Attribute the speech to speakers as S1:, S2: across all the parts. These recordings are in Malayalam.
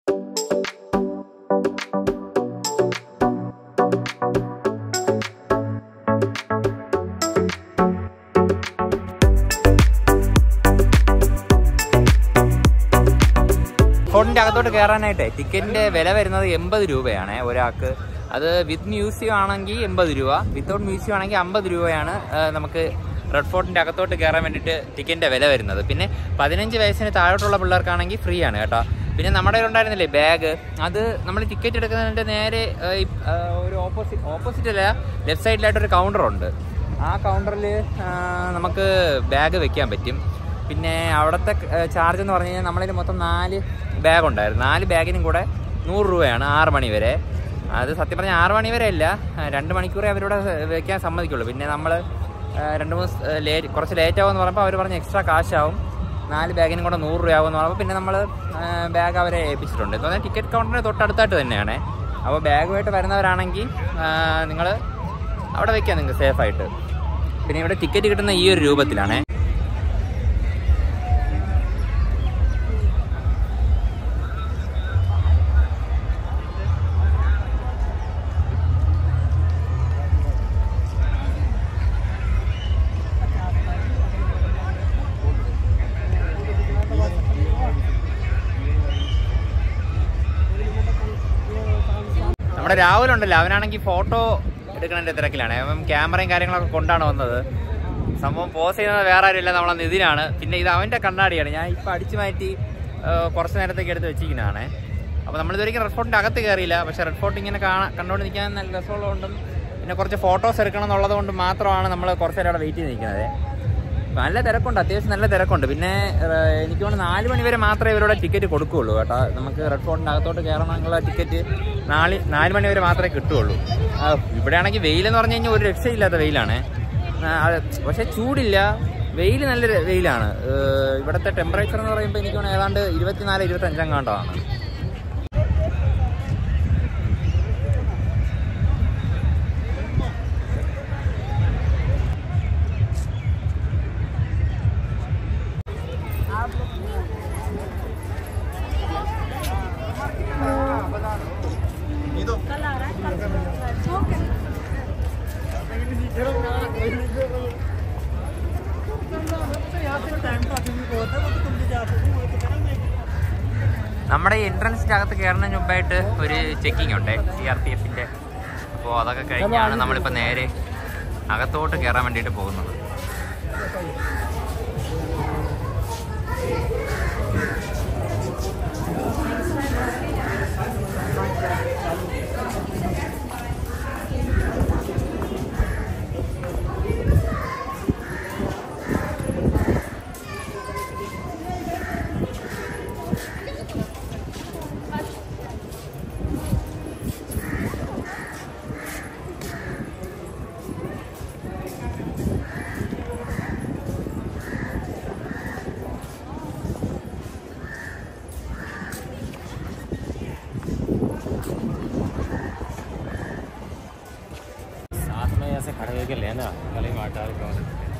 S1: ഫോർട്ടിന്റെ അകത്തോട്ട് കയറാനായിട്ട് ടിക്കറ്റിന്റെ വില വരുന്നത് എൺപത് രൂപയാണ് ഒരാൾക്ക് അത് വിത്ത് മ്യൂസിയം ആണെങ്കിൽ എൺപത് രൂപ വിത്തൗട്ട് മ്യൂസിയം ആണെങ്കിൽ അമ്പത് രൂപയാണ് ആ, നമുക്ക് റെഡ് ഫോർട്ടിന്റെ അകത്തോട്ട് കയറാൻ വേണ്ടിയിട്ട് ടിക്കറ്റിന്റെ വില വരുന്നത് പിന്നെ പതിനഞ്ച് വയസ്സിന് താഴോട്ടുള്ള പിള്ളേർക്കാണെങ്കിൽ ഫ്രീ ആണ് കേട്ടോ പിന്നെ നമ്മുടെ കയ്യിൽ ഉണ്ടായിരുന്നില്ലേ ബാഗ് അത് നമ്മൾ ടിക്കറ്റ് എടുക്കുന്നതിന്റെ നേരെ ആ, ഈ, ആ, ഒരു ഓപ്പോസിറ്റ് ഓപ്പോസിറ്റ് അല്ല ലെഫ്റ്റ് സൈഡിലായിട്ട് ഒരു കൗണ്ടർ ഉണ്ട് ആ കൗണ്ടറിൽ നമുക്ക് ബാഗ് വെക്കാൻ പറ്റും പിന്നെ അവിടുത്തെ ചാർജ് എന്ന് പറഞ്ഞു കഴിഞ്ഞാൽ നമ്മളിൽ മൊത്തം നാല് ബാഗ് ഉണ്ടായിരുന്നു നാല് ബാഗിനും കൂടെ നൂറ് രൂപയാണ് ആറ് മണി വരെ അത് സത്യം പറഞ്ഞാൽ ആറ് മണി വരെ അല്ല ആ, രണ്ട് മണിക്കൂറേ അവരോട് വെക്കാൻ സമ്മതിക്കുള്ളൂ പിന്നെ നമ്മൾ രണ്ട് മൂന്ന് ലേറ്റ് കുറച്ച് ലേറ്റ് ആവുമെന്ന് പറയുമ്പോൾ അവർ പറഞ്ഞ് എക്സ്ട്രാ കാശാവും നാല് ബാഗിനും കൂടെ നൂറ് രൂപയാവും എന്ന് പറയുമ്പോൾ പിന്നെ നമ്മൾ ബാഗ് അവരെ ഏൽപ്പിച്ചിട്ടുണ്ട് എന്ന് പറഞ്ഞാൽ ടിക്കറ്റ് കൗണ്ടറിന് തൊട്ടടുത്തായിട്ട് തന്നെയാണ് അപ്പോൾ ബാഗുമായിട്ട് വരുന്നവരാണെങ്കിൽ നിങ്ങൾ അവിടെ വെക്കാം നിങ്ങൾക്ക് സേഫായിട്ട് പിന്നെ ഇവിടെ ടിക്കറ്റ് കിട്ടുന്ന ഈ ഒരു രൂപത്തിലാണേ നമ്മുടെ രാഹുൽ ഉണ്ടല്ലോ അവനാണെങ്കിൽ ഫോട്ടോ എടുക്കണതിന്റെ തിരക്കിലാണ് അവൻ ക്യാമറയും കാര്യങ്ങളൊക്കെ കൊണ്ടാണ് വന്നത് സംഭവം പോസ് ചെയ്യുന്നത് വേറെ ആരുമില്ല നമ്മളെ നിതിനാണ് പിന്നെ ഇത് അവന്റെ കണ്ണാടിയാണ് ഞാൻ ഇപ്പൊ അടിച്ചു മാറ്റി ആ, കുറച്ച് നേരത്തേക്ക് എടുത്ത് വെച്ചിരിക്കുന്നതാണ് അപ്പോൾ നമ്മൾ ഇതുവരെയും റെഡ് ഫോർട്ടിന്റെ അകത്ത് കയറിയില്ല പക്ഷെ റെഡ് ഫോർട്ട് ഇങ്ങനെ കാണാൻ കണ്ടുകൊണ്ട് നിൽക്കാൻ നല്ല രസമുള്ളതുകൊണ്ടും പിന്നെ കുറച്ച് ഫോട്ടോസ് എടുക്കണം എന്നുള്ളത് കൊണ്ട് മാത്രമാണ് നമ്മൾ കുറച്ച് നേരം അവിടെ വെയിറ്റ് ചെയ്ത് നിൽക്കുന്നത് നല്ല തിരക്കുണ്ട് അത്യാവശ്യം നല്ല തിരക്കുണ്ട് പിന്നെ ഏഹ്, എനിക്ക് തോന്നുന്നു നാല് മണി വരെ മാത്രമേ ഇവരുടെ ടിക്കറ്റ് കൊടുക്കുകയുള്ളൂ കേട്ടോ നമുക്ക് റെഡ് ഫോർട്ടിൻ്റെ അകത്തോട്ട് കയറണമെന്നുള്ള ടിക്കറ്റ് നാല് നാല് മണി വരെ മാത്രമേ കിട്ടുകയുള്ളൂ ആ, ഇവിടെയാണെങ്കിൽ വെയിലെന്ന് പറഞ്ഞു കഴിഞ്ഞാൽ ഒരു രക്ഷയില്ലാത്ത വെയിലാണ് ആ, അത് പക്ഷേ ചൂടില്ല വെയിൽ നല്ല ര- വെയിലാണ് ഏഹ്, ഇവിടുത്തെ ടെമ്പറേച്ചർ എന്ന് പറയുമ്പോൾ എനിക്ക് തോന്നുന്നു ഏതാണ്ട് ഇരുപത്തിനാല് ഇരുപത്തഞ്ചാം കാണ്ടമാണ് നമ്മുടെ ഈ എൻട്രൻസിന്റെ അകത്ത് കയറുന്നതിന് മുമ്പായിട്ട് ഒരു ചെക്കിംഗ് ഉണ്ട് സി ആർ പി എഫിന്റെ അപ്പോൾ അതൊക്കെ കഴിഞ്ഞാണ് നമ്മളിപ്പോൾ നേരെ അകത്തോട്ട് കയറാൻ വേണ്ടിയിട്ട് പോകുന്നത്
S2: साथ में ऐसे खड़े करके लेना गले में डाल के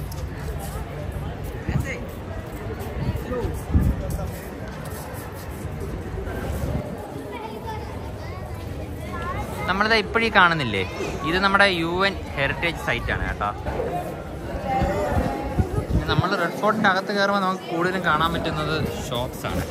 S1: നമ്മളിത് ഇപ്പോഴീ കാണുന്നില്ലേ ഇത് നമ്മുടെ യു എൻ ഹെറിറ്റേജ് സൈറ്റ് ആണ് കേട്ടോ നമ്മൾ റെഡ് ഫോർട്ടിന്റെ അകത്ത് കയറുമ്പോൾ നമുക്ക് കൂടുതലും കാണാൻ പറ്റുന്നത് ഷോപ്സ് ആണ്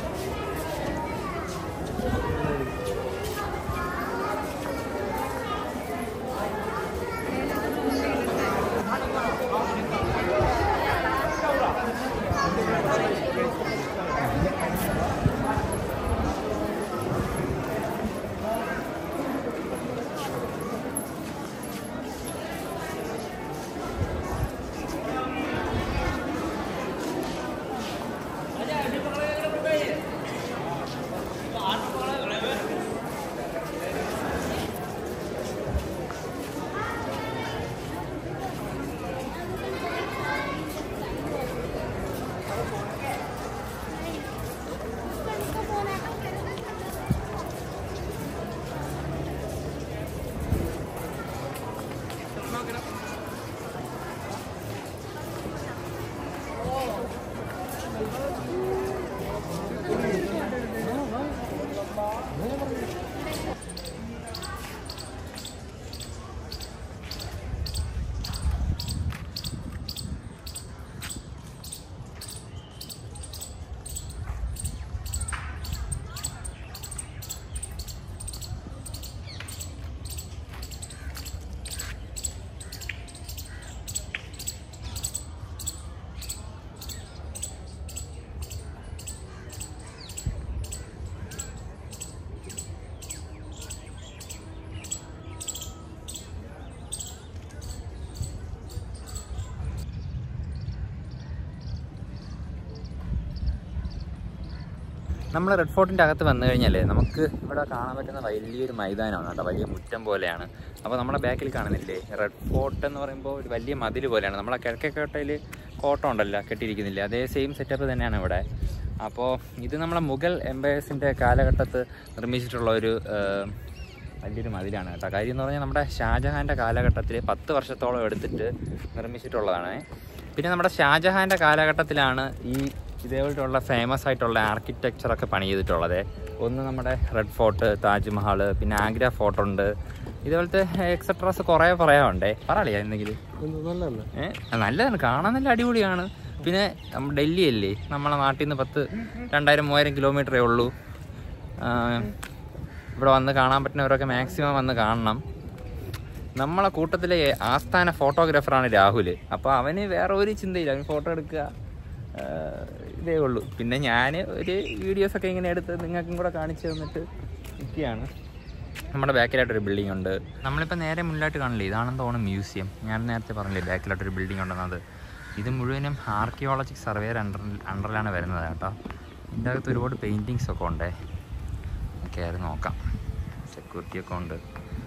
S1: നമ്മൾ റെഡ് ഫോർട്ടിൻ്റെ അകത്ത് വന്നു കഴിഞ്ഞാലേ നമുക്ക് ഇവിടെ കാണാൻ പറ്റുന്ന വലിയൊരു മൈതാനമാണ് കേട്ടോ വലിയ മുറ്റം പോലെയാണ് അപ്പോൾ നമ്മുടെ ബാക്കിൽ കാണുന്നില്ലേ റെഡ് ഫോർട്ട് എന്ന് പറയുമ്പോൾ ഒരു വലിയ മതിൽ പോലെയാണ് നമ്മളെ കിഴക്കേക്കോട്ടയിൽ കോട്ട ഉണ്ടല്ലോ കെട്ടിയിരിക്കുന്നില്ലേ അതേ സെയിം സെറ്റപ്പ് തന്നെയാണ് ഇവിടെ അപ്പോൾ ഇത് നമ്മളെ മുഗൾ എംപയേഴ്സിൻ്റെ കാലഘട്ടത്ത് നിർമ്മിച്ചിട്ടുള്ള ഒരു ഏഹ്, വലിയൊരു മതിലാണ് കേട്ടോ കാര്യം എന്ന് പറഞ്ഞാൽ നമ്മുടെ ഷാജഹാൻ്റെ കാലഘട്ടത്തിൽ പത്ത് വർഷത്തോളം എടുത്തിട്ട് നിർമ്മിച്ചിട്ടുള്ളതാണ് പിന്നെ നമ്മുടെ ഷാജഹാൻ്റെ കാലഘട്ടത്തിലാണ് ഈ ഇതേപോലെയുള്ള ഫേമസ് ആയിട്ടുള്ള ആർക്കിടെക്ചറൊക്കെ പണി ചെയ്തിട്ടുള്ളത് ഒന്ന് നമ്മുടെ റെഡ് ഫോർട്ട് താജ്മഹൽ പിന്നെ ആഗ്ര ഫോർട്ട് ഉണ്ട് ഇതേപോലത്തെ എക്സെട്രാസ് കുറേ പറയാനുണ്ടേ പറയളിയാ എന്തെങ്കിലും
S2: നല്ലതല്ലേ
S1: ഏ നല്ലതാണ് കാണാൻ നല്ല അടിപൊളിയാണ് പിന്നെ നമ്മ ഡൽഹി അല്ലേ നമ്മളെ നാട്ടിൽ നിന്ന് പത്ത് രണ്ടായിരം മൂവായിരം കിലോമീറ്ററേ ഉള്ളൂ ആ, ഇവിടെ വന്ന് കാണാൻ പറ്റുന്നവരൊക്കെ മാക്സിമം വന്ന് കാണണം നമ്മളെ കൂട്ടത്തിലെ ആസ്ഥാന ഫോട്ടോഗ്രാഫറാണ് രാഹുൽ അപ്പോൾ അവന് വേറെ ഒരു ചിന്തയില്ല അവന് ഫോട്ടോ എടുക്കുക ആ, ഇതേ ഉള്ളൂ പിന്നെ ഞാൻ ഒരു വീഡിയോസൊക്കെ ഇങ്ങനെ എടുത്ത് നിങ്ങൾക്കും കൂടെ കാണിച്ചു തന്നിട്ട് നിൽക്കുകയാണ് നമ്മുടെ ബാക്കിലായിട്ടൊരു ബിൽഡിംഗ് ഉണ്ട് നമ്മളിപ്പോൾ നേരെ മുന്നിലായിട്ട് കാണില്ലേ ഇതാണെന്ന് തോന്നുന്നു മ്യൂസിയം ഞാൻ നേരത്തെ പറഞ്ഞില്ലേ ബാക്കിലായിട്ടൊരു ബിൽഡിംഗ് ഉണ്ടെന്നത് ഇത് മുഴുവനും ആർക്കിയോളജിക് സർവേയർ അണ്ടർ അണ്ടറിലാണ് വരുന്നത് കേട്ടോ ഇതിൻ്റെ അകത്ത് ഒരുപാട് പെയിൻറ്റിങ്സ് ഒക്കെ ഉണ്ടേ കയറി നോക്കാം സെക്യൂരിറ്റി ഒക്കെ ഉണ്ട്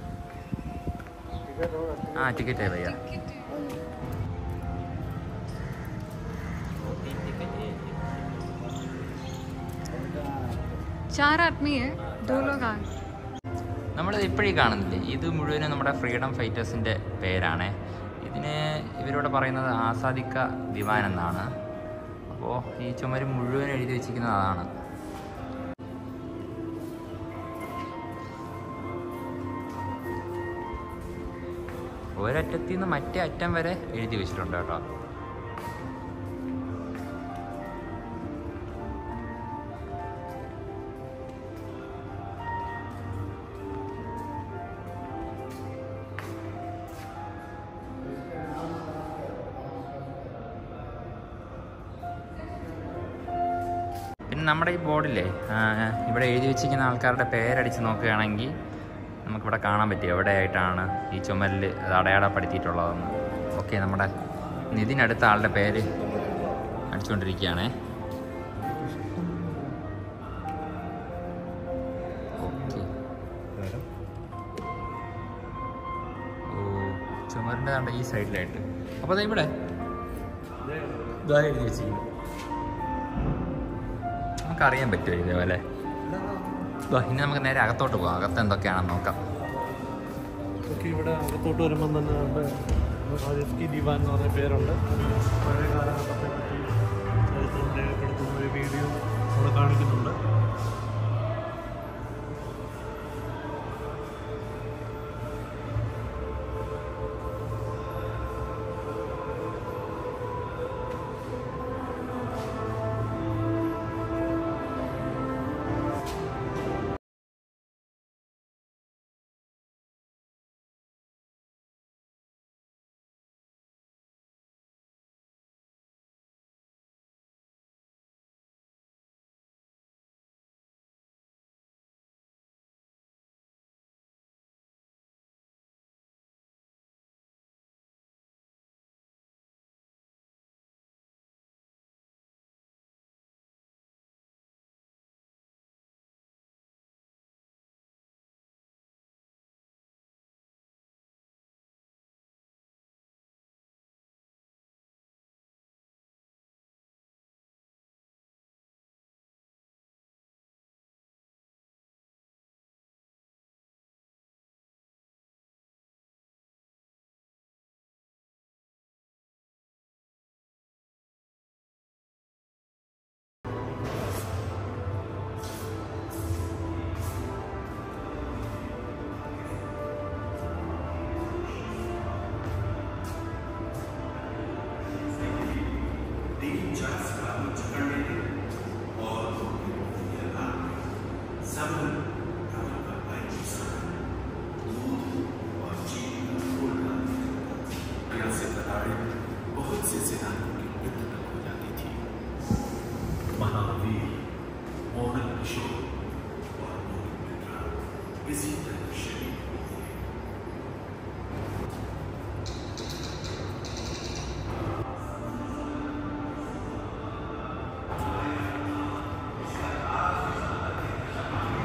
S1: ആ ടിക്കറ്റ് ഭയ്യ
S3: चार आदमी है दो लोग आ
S1: നമ്മൾ ഇപ്പോഴീ കാണുന്നില്ലേ ഇത് മുഴുവനും നമ്മുടെ ഫ്രീഡം ഫൈറ്റേഴ്സിൻ്റെ പേരാണ് ഇതിന് ഇവരോട് പറയുന്നത് ആസാദിക്ക ദിവാൻ എന്നാണ് അപ്പോൾ ഈ ചുമര് മുഴുവൻ എഴുതി വെച്ചിരിക്കുന്നത് അതാണ് ഒരറ്റത്തിൽ നിന്ന് മറ്റേ അറ്റം വരെ എഴുതി വെച്ചിട്ടുണ്ട് കേട്ടോ പിന്നെ നമ്മുടെ ഈ ബോർഡില്ലേ ആ, ഇവിടെ എഴുതി വെച്ചിരിക്കുന്ന ആൾക്കാരുടെ പേരടിച്ച് നോക്കുകയാണെങ്കിൽ നമുക്കിവിടെ കാണാൻ പറ്റും എവിടെയായിട്ടാണ് ഈ ചുമലിൽ അത് അടയാളപ്പെടുത്തിയിട്ടുള്ളതെന്ന് ഓക്കെ നമ്മുടെ നിതിനടുത്ത ആളുടെ പേര് അടിച്ചുകൊണ്ടിരിക്കുകയാണേ ഓക്കെ ഓ ചുമരിൻ്റെ കണ്ട ഈ സൈഡിലായിട്ട് അപ്പോൾ അതാ ഇവിടെ ഇതാ എഴുതി വെച്ചിരിക്കുന്നു നമുക്കറിയാൻ പറ്റുമോ ഇതേപോലെ ദാ, ഇനി നമുക്ക് നേരെ അകത്തോട്ട് പോകാം അകത്ത് എന്തൊക്കെയാണെന്ന് നോക്കാം
S2: നമുക്ക് ഇവിടെ അകത്തോട്ട് വരുമ്പം തന്നെ നമ്മുടെ റാജസ്കി ദിവാൻ എന്ന് പറഞ്ഞ പേരുണ്ട് പഴയ കാലഘട്ടത്തെ പറ്റി ചരിത്രം രേഖപ്പെടുത്തുന്ന ഒരു വീഡിയോ അവിടെ കാണിക്കുന്നുണ്ട്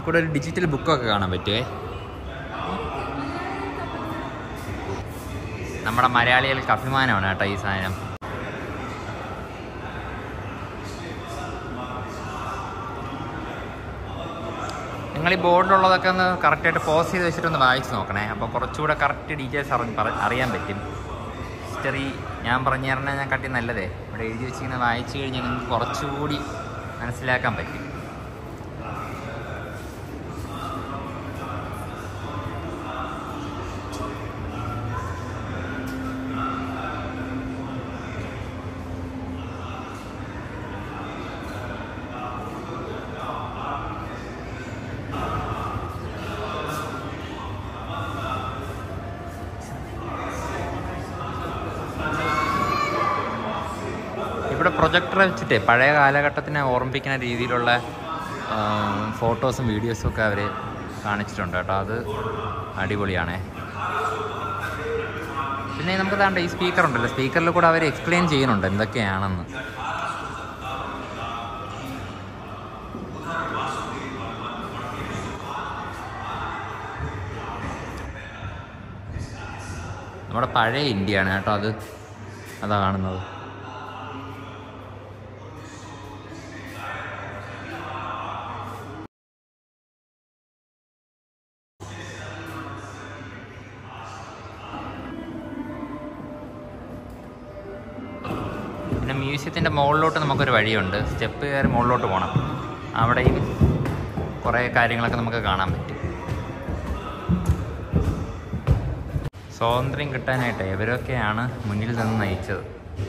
S1: നമുക്കിവിടെ ഒരു ഡിജിറ്റൽ ബുക്കൊക്കെ കാണാൻ പറ്റുമേ നമ്മുടെ മലയാളികൾക്ക് അഭിമാനമാണ് കേട്ടോ ഈ സാധനം നിങ്ങൾ ഈ ബോർഡിലുള്ളതൊക്കെ ഒന്ന് കറക്റ്റായിട്ട് പോസ് ചെയ്ത് വെച്ചിട്ടൊന്ന് വായിച്ച് നോക്കണേ അപ്പോൾ കുറച്ചുകൂടെ കറക്റ്റ് ഡീറ്റെയിൽസ് അറിഞ്ഞ് പറ- അറിയാൻ പറ്റും ഹിസ്റ്ററി ഞാൻ പറഞ്ഞു തരണ ഞാൻ കട്ടി നല്ലതേ ഇവിടെ എഴുതി വെച്ചിങ്ങനെ വായിച്ചു കഴിഞ്ഞാൽ നിങ്ങൾക്ക് കുറച്ചുകൂടി മനസ്സിലാക്കാൻ പറ്റും ഇവിടെ പ്രൊജക്ടർ വെച്ചിട്ട് പഴയ കാലഘട്ടത്തിനെ ഓർമ്മിപ്പിക്കുന്ന രീതിയിലുള്ള ഫോട്ടോസും വീഡിയോസും ഒക്കെ അവർ കാണിച്ചിട്ടുണ്ട് കേട്ടോ അത് അടിപൊളിയാണേ പിന്നെ നമുക്ക് താണ്ട ഈ സ്പീക്കർ ഉണ്ടല്ലോ സ്പീക്കറിൽ കൂടെ അവർ എക്സ്പ്ലെയിൻ ചെയ്യുന്നുണ്ട് എന്തൊക്കെയാണെന്ന് നമ്മുടെ പഴയ ഇന്ത്യയാണ് കേട്ടോ അത് അതാ കാണുന്നത് പിന്നെ മ്യൂസിയത്തിൻ്റെ മുകളിലോട്ട് നമുക്കൊരു വഴിയുണ്ട് സ്റ്റെപ്പ് കയറി മുകളിലോട്ട് പോകണം അവിടെയും കുറേ കാര്യങ്ങളൊക്കെ നമുക്ക് കാണാൻ പറ്റും സ്വാതന്ത്ര്യം കിട്ടാനായിട്ട് ഇവരൊക്കെയാണ് മുന്നിൽ നിന്ന് നയിച്ചത്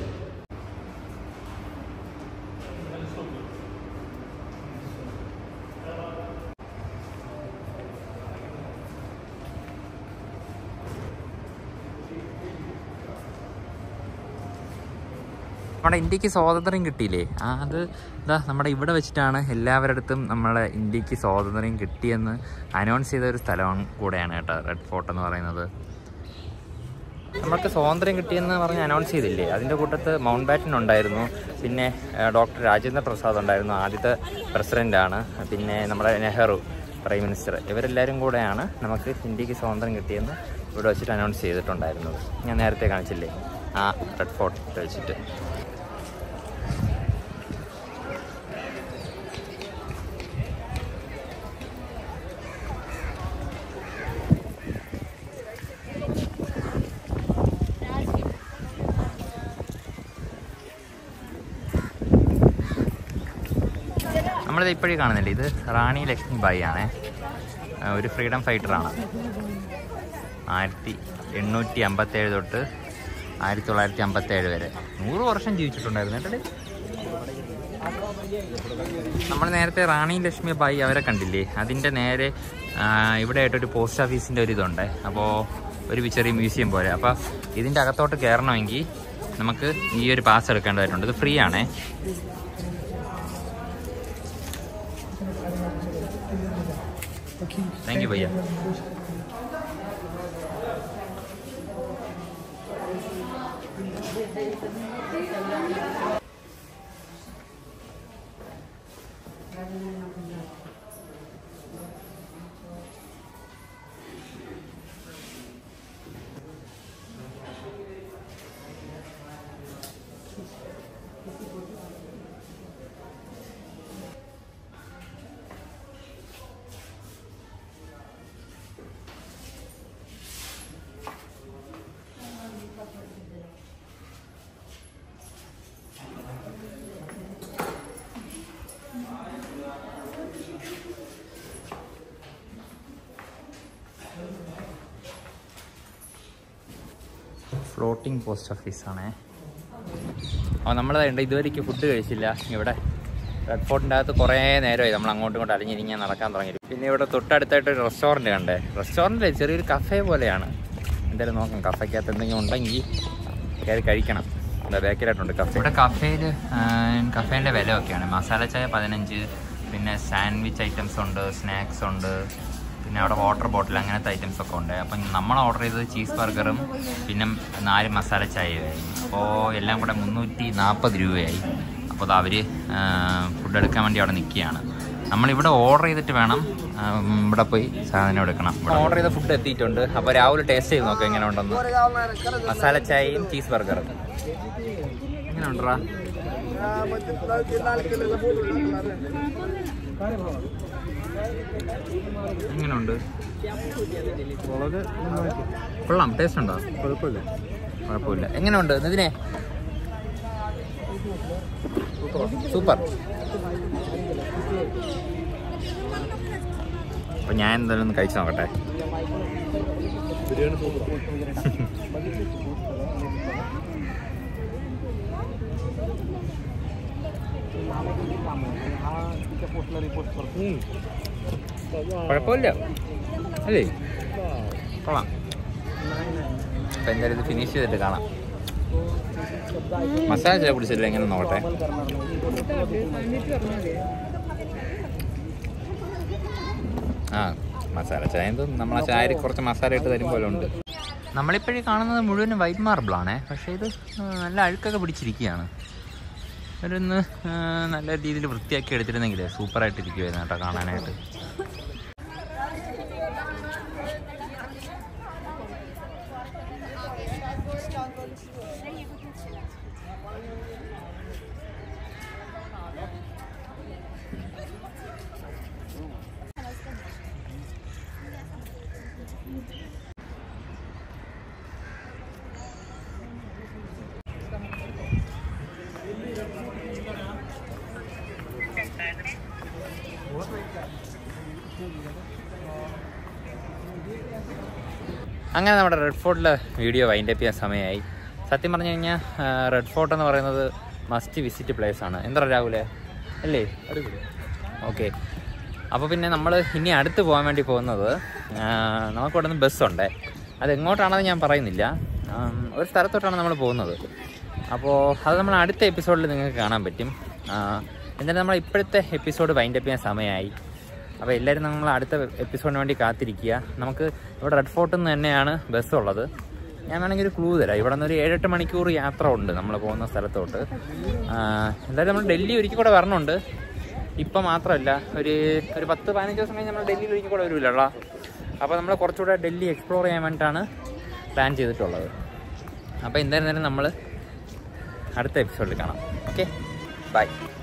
S1: നമ്മുടെ ഇന്ത്യക്ക് സ്വാതന്ത്ര്യം കിട്ടിയില്ലേ ആ അത് ഇതാ നമ്മുടെ ഇവിടെ വെച്ചിട്ടാണ് എല്ലാവരുടെ അടുത്തും നമ്മളെ ഇന്ത്യക്ക് സ്വാതന്ത്ര്യം കിട്ടിയെന്ന് അനൗൺസ് ചെയ്ത ഒരു സ്ഥലം കൂടെയാണ് കേട്ടോ റെഡ് ഫോർട്ട് എന്ന് പറയുന്നത് നമ്മൾക്ക് സ്വാതന്ത്ര്യം കിട്ടിയെന്ന് പറഞ്ഞ് അനൗൺസ് ചെയ്തില്ലേ അതിൻ്റെ കൂട്ടത്ത് മൗണ്ട് ബാറ്റൻ ഉണ്ടായിരുന്നു പിന്നെ ഡോക്ടർ രാജേന്ദ്ര പ്രസാദ് ഉണ്ടായിരുന്നു ആദ്യത്തെ പ്രസിഡൻ്റാണ് പിന്നെ നമ്മുടെ നെഹ്റു പ്രൈം മിനിസ്റ്റർ ഇവരെല്ലാവരും കൂടെയാണ് നമുക്ക് ഇന്ത്യക്ക് സ്വാതന്ത്ര്യം കിട്ടിയെന്ന് ഇവിടെ വെച്ചിട്ട് അനൗൺസ് ചെയ്തിട്ടുണ്ടായിരുന്നത് ഞാൻ നേരത്തെ കാണിച്ചില്ലേ ആ റെഡ് ഫോർട്ട് വെച്ചിട്ട് നമ്മളിത് ഇപ്പോഴേ കാണുന്നില്ല ഇത് റാണി ലക്ഷ്മി ബായി ആണേ ആ, ഒരു ഫ്രീഡം ഫൈറ്ററാണ് ആയിരത്തി എണ്ണൂറ്റി അമ്പത്തേഴ് തൊട്ട് ആയിരത്തി തൊള്ളായിരത്തി അമ്പത്തേഴ് വരെ നൂറ് വർഷം ജീവിച്ചിട്ടുണ്ടായിരുന്നു കേട്ടോ നമ്മൾ നേരത്തെ റാണി ലക്ഷ്മി ബായി അവരെ കണ്ടില്ലേ അതിൻ്റെ നേരെ ആ, ഇവിടെ ആയിട്ടൊരു പോസ്റ്റ് ഓഫീസിൻ്റെ ഒരു ഇതുണ്ട് അപ്പോൾ ഒരു ചെറിയ മ്യൂസിയം പോലെ അപ്പോൾ ഇതിൻ്റെ അകത്തോട്ട് കയറണമെങ്കിൽ നമുക്ക് ഈ ഒരു പാസ് എടുക്കേണ്ടതായിട്ടുണ്ട് ഇത് ഫ്രീ ആണേ താങ്ക് യു ഭയ്യ ഫ്ലോട്ടിംഗ് പോസ്റ്റ് ഓഫീസാണേ അപ്പോൾ നമ്മൾ ഇതുവരെയ്ക്ക് ഫുഡ് കഴിച്ചില്ല ഇവിടെ റെഡ് ഫോർട്ടിൻ്റെ അകത്ത് കുറേ നേരമായി നമ്മൾ അങ്ങോട്ടും ഇങ്ങോട്ടും അലിഞ്ഞിരിഞ്ഞാൽ നടക്കാൻ തുടങ്ങി പിന്നെ ഇവിടെ തൊട്ടടുത്തായിട്ട് ഒരു റെസ്റ്റോറൻറ്റ് കണ്ടേ റെസ്റ്റോറൻറ്റിൽ ചെറിയൊരു കഫേ പോലെയാണ് എന്തായാലും നോക്കാം കഫയ്ക്കകത്ത് എന്തെങ്കിലും ഉണ്ടെങ്കിൽ കയറി കഴിക്കണം എന്താ ബേക്കറായിട്ടുണ്ട് കഫേ ഇവിടെ കഫേയിൽ കഫേൻ്റെ വില ഒക്കെയാണ് മസാല ചായ പതിനഞ്ച് പിന്നെ സാൻഡ്വിച്ച് ഐറ്റംസ് ഉണ്ട് സ്നാക്സ് ഉണ്ട് പിന്നെ അവിടെ വാട്ടർ ബോട്ടിൽ അങ്ങനത്തെ ഐറ്റംസ് ഒക്കെ ഉണ്ട് അപ്പം നമ്മൾ ഓർഡർ ചെയ്തത് ചീസ് ബർഗറും പിന്നെ നാല് മസാല ചായയായിരുന്നു അപ്പോൾ എല്ലാം കൂടെ മുന്നൂറ്റി നാൽപ്പത് രൂപയായി അപ്പോൾ അത് അവർ ഫുഡ് എടുക്കാൻ വേണ്ടി അവിടെ നിൽക്കുകയാണ് നമ്മളിവിടെ ഓർഡർ ചെയ്തിട്ട് വേണം ഉം, ഇവിടെ പോയി സാധനം എടുക്കണം ഓർഡർ ചെയ്ത ഫുഡ് എത്തിയിട്ടുണ്ട് അപ്പോൾ രാവിലെ ടേസ്റ്റ് ചെയ്ത് നോക്കാം എങ്ങനെ ഉണ്ടെന്ന് മസാല ചായയും ചീസ് ബർഗറും എങ്ങനെ ഉണ്ടറാ എങ്ങനെയുണ്ട്
S2: വളരെ നന്നായിട്ട്
S1: കൊള്ളാം ടേസ്റ്റ് ഉണ്ടോ
S2: കുഴപ്പമില്ല
S1: കുഴപ്പമില്ല എങ്ങനെയുണ്ട് ഇതിനെ സൂപ്പർ അപ്പൊ ഞാൻ എന്തായാലും ഒന്ന് കഴിച്ചു നോക്കട്ടെ
S2: ബിരിയാണി സൂപ്പർ
S1: കുഴപ്പമില്ല അല്ലേ കൊള്ളാം അപ്പൊ എന്തായാലും ഇത് ഫിനിഷ് ചെയ്തിട്ട് കാണാം മസാല ചായ കുടിച്ചില്ല എങ്ങനെ നോക്കട്ടെ ആ മസാല ചായ എന്തോ നമ്മളെ ചായയിൽ കുറച്ച് മസാല ഇട്ട് തരും പോലെ ഉണ്ട് നമ്മളിപ്പോഴീ കാണുന്നത് മുഴുവൻ വൈറ്റ് മാർബിളാണേ പക്ഷേ ഇത് ആ, നല്ല അഴുക്കൊക്കെ പിടിച്ചിരിക്കുകയാണ് അവരൊന്ന് ആ, നല്ല രീതിയിൽ വൃത്തിയാക്കി എടുത്തിരുന്നെങ്കിൽ സൂപ്പറായിട്ട് ഇരിക്കുമായിരുന്നു കേട്ടോ കാണാനായിട്ട് അങ്ങനെ നമ്മുടെ റെഡ് ഫോർട്ടിലെ വീഡിയോ വൈൻഡ് അപ്പ് ചെയ്യാൻ സമയമായി സത്യം പറഞ്ഞു കഴിഞ്ഞാൽ റെഡ് ഫോർട്ട് എന്ന് പറയുന്നത് മസ്റ്റ് വിസിറ്റ് പ്ലേസ് ആണ് എന്താ രാഹുലെ അല്ലേ
S2: അടിപൊളി
S1: ഓക്കെ അപ്പോൾ പിന്നെ നമ്മൾ ഇനി അടുത്ത് പോകാൻ വേണ്ടി പോകുന്നത് ആ, നമുക്ക് ഇവിടെ നിന്ന് ബസ്സുണ്ട് അത് എങ്ങോട്ടാണെന്ന് ഞാൻ പറയുന്നില്ല ആം, ഒരു സ്ഥലത്തോട്ടാണ് നമ്മൾ പോകുന്നത് അപ്പോൾ അത് നമ്മൾ അടുത്ത എപ്പിസോഡിൽ നിങ്ങൾക്ക് കാണാൻ പറ്റും ആ, എന്തായാലും നമ്മൾ ഇപ്പോഴത്തെ എപ്പിസോഡ് വൈൻഡ് അപ്പ് ചെയ്യാൻ സമയമായി അപ്പോൾ എല്ലാവരും നമ്മൾ അടുത്ത എപ്പിസോഡിന് വേണ്ടി കാത്തിരിക്കുക നമുക്ക് ഇവിടെ റെഡ് ഫോർട്ടിൽ നിന്ന് തന്നെയാണ് ബസ് ഉള്ളത് ഞാൻ വേണമെങ്കിൽ ഒരു ക്ലൂ തരാം ഇവിടെ നിന്ന് ഒരു ഏഴെട്ട് മണിക്കൂർ യാത്ര ഉണ്ട് നമ്മൾ പോകുന്ന സ്ഥലത്തോട്ട് ആ, എന്തായാലും നമ്മൾ ഡൽഹി ഒരിക്കൽ കൂടെ വരണുണ്ട് ഇപ്പം മാത്രമല്ല ഒരു ഒരു പത്ത് പതിനഞ്ച് ദിവസം കഴിഞ്ഞ് നമ്മൾ ഡൽഹിയിൽ ഒരിക്കൽ കൂടെ വരുമല്ലോ അപ്പോൾ നമ്മൾ കുറച്ചുകൂടെ ഡൽഹി എക്സ്പ്ലോർ ചെയ്യാൻ വേണ്ടിയിട്ടാണ് പ്ലാൻ ചെയ്തിട്ടുള്ളത് അപ്പോൾ എന്തായിരുന്നാലും നമ്മൾ അടുത്ത എപ്പിസോഡിൽ കാണാം ഓക്കെ ബൈ